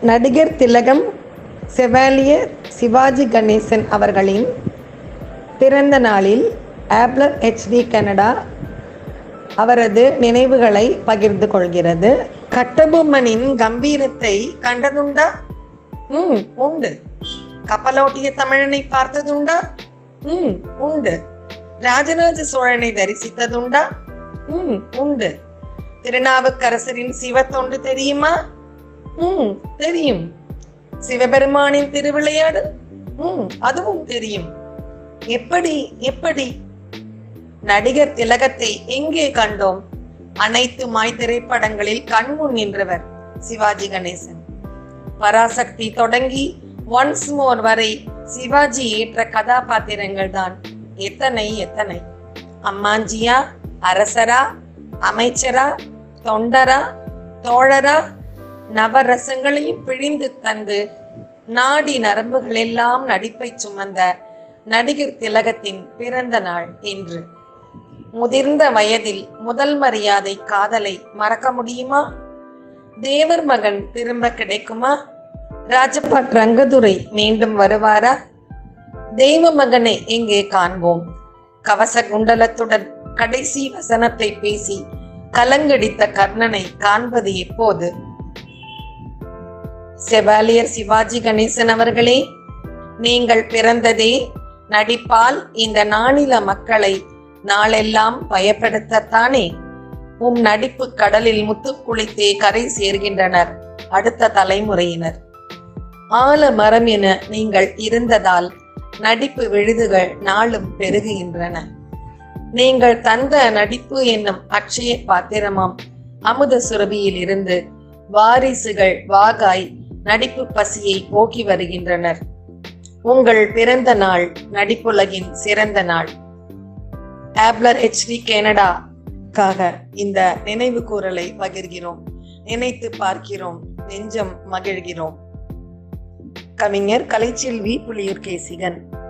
நடிகர் திலகம் செவாலியர் சிவாஜி கணேசன் அவர்களின் பிறந்த நாளில் ஆப்லர் ஹெச்டி கனடா அவரது நினைவுகளை பகிர்ந்து கொள்கிறது கட்டபொம்மனின் கம்பீரத்தை கண்டதுண்டா ம் உண்டு கப்பலோட்டிய தமிழனை பார்த்ததுண்டா ம் உண்டு ராஜராஜ சோழனை தரிசித்ததுண்டா ம் உண்டு திருநாவுக்கரசரின் சிவத்தொண்டு தெரியுமா ம் தெரியும் சிவபெருமானின் திருவிளையாடு ம் அதுவும் தெரியும் எப்படி எப்படி நடிகர் திலகத்தை எங்கே கண்டோம் அனைத்து மாய் திரைப்படங்களில் கண்முன் நின்றவர் சிவாஜி கணேசன் பராசக்தி தொடங்கி ஒன்ஸ் மோர் வரை சிவாஜி ஏற்ற கதாபாத்திரங்கள் தான் எத்தனை எத்தனை அம்மாஞ்சியா அரசரா அமைச்சரா தொண்டரா தோழரா நவரசங்களையும் பிழிந்து தந்து நாடி நரம்புகள் எல்லாம் நடிப்பை சுமந்த நடிகர் திலகத்தின் பிறந்த நாள் இன்று முதிர்ந்த வயதில் முதல் மரியாதை காதலை மறக்க முடியுமா தேவர் மகன் திரும்ப கிடைக்குமா ராஜபாட் ரங்கதுரை மீண்டும் வருவாரா தெய்வ மகனை எங்கே காண்போம் கவச குண்டலத்துடன் கடைசி வசனத்தை பேசி கலங்கடித்த கர்ணனை காண்பது எப்போது செவாலியர் சிவாஜி கணேசன் அவர்களே நீங்கள் பிறந்ததே நடிப்பால் இந்த நாணில மக்களை நாளெல்லாம் பயப்படுத்தத்தானே உம் நடிப்பு கடலில் முத்து குளித்தே கரை சேர்கின்றனர் அடுத்த தலைமுறையினர் ஆல மரம் என நீங்கள் இருந்ததால் நடிப்பு விழுதுகள் நாளும் பெருகுகின்றன நீங்கள் தந்த நடிப்பு என்னும் அட்சய பாத்திரமாம் அமுத சுரபியில் இருந்து வாரிசுகள் வாகாய் நடிப்பு பசியை போக்கி வருகின்றனர் உங்கள் பிறந்த நாள் நடிப்புலகின் சிறந்த நாள் ஆப்லர் ஹெச்டி கனடாக்காக இந்த நினைவு கூறலை பகிர்கிறோம் நினைத்து பார்க்கிறோம் நெஞ்சம் மகிழ்கிறோம் கவிஞர் கலைச்செல்வி புலியூர் கேசிகன்